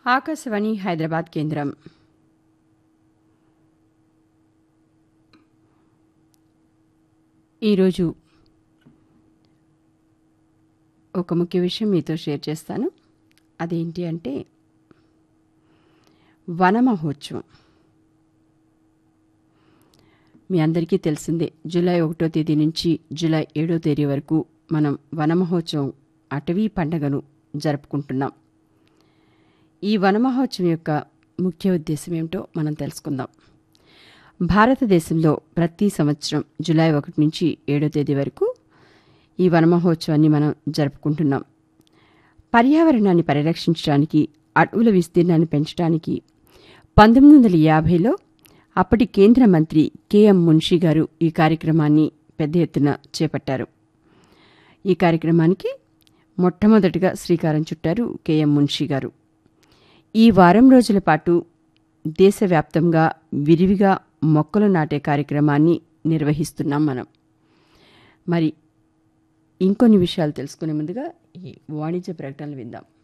ఆకాశవాణి హైదరాబాద్ కేంద్రం ఈరోజు ఒక ముఖ్య విషయం మీతో షేర్ చేస్తాను అదేంటి అంటే వన మహోత్సవం మీ అందరికీ తెలిసిందే జూలై ఒకటో తేదీ నుంచి జూలై ఏడో తేదీ వరకు మనం వన మహోత్సవం అటవీ పండగను జరుపుకుంటున్నాం ఈ వన మహోత్సవం యొక్క ముఖ్య ఉద్దేశం ఏమిటో మనం తెలుసుకుందాం భారతదేశంలో ప్రతి సంవత్సరం జూలై ఒకటి నుంచి ఏడో తేదీ వరకు ఈ వన మహోత్సవాన్ని మనం జరుపుకుంటున్నాం పర్యావరణాన్ని పరిరక్షించడానికి అడవుల విస్తీర్ణాన్ని పెంచడానికి పంతొమ్మిది వందల యాభైలో అప్పటి కేంద్ర మంత్రి కెఎం మున్షి గారు ఈ కార్యక్రమాన్ని పెద్ద ఎత్తున చేపట్టారు ఈ కార్యక్రమానికి మొట్టమొదటిగా శ్రీకారం చుట్టారు కెఎం మున్షి గారు ఈ వారం రోజుల పాటు దేశవ్యాప్తంగా విరివిగా మొక్కలు నాటే కార్యక్రమాన్ని నిర్వహిస్తున్నాం మనం మరి ఇంకొన్ని విషయాలు తెలుసుకునే ముందుగా ఈ వాణిజ్య ప్రకటనలు విందాం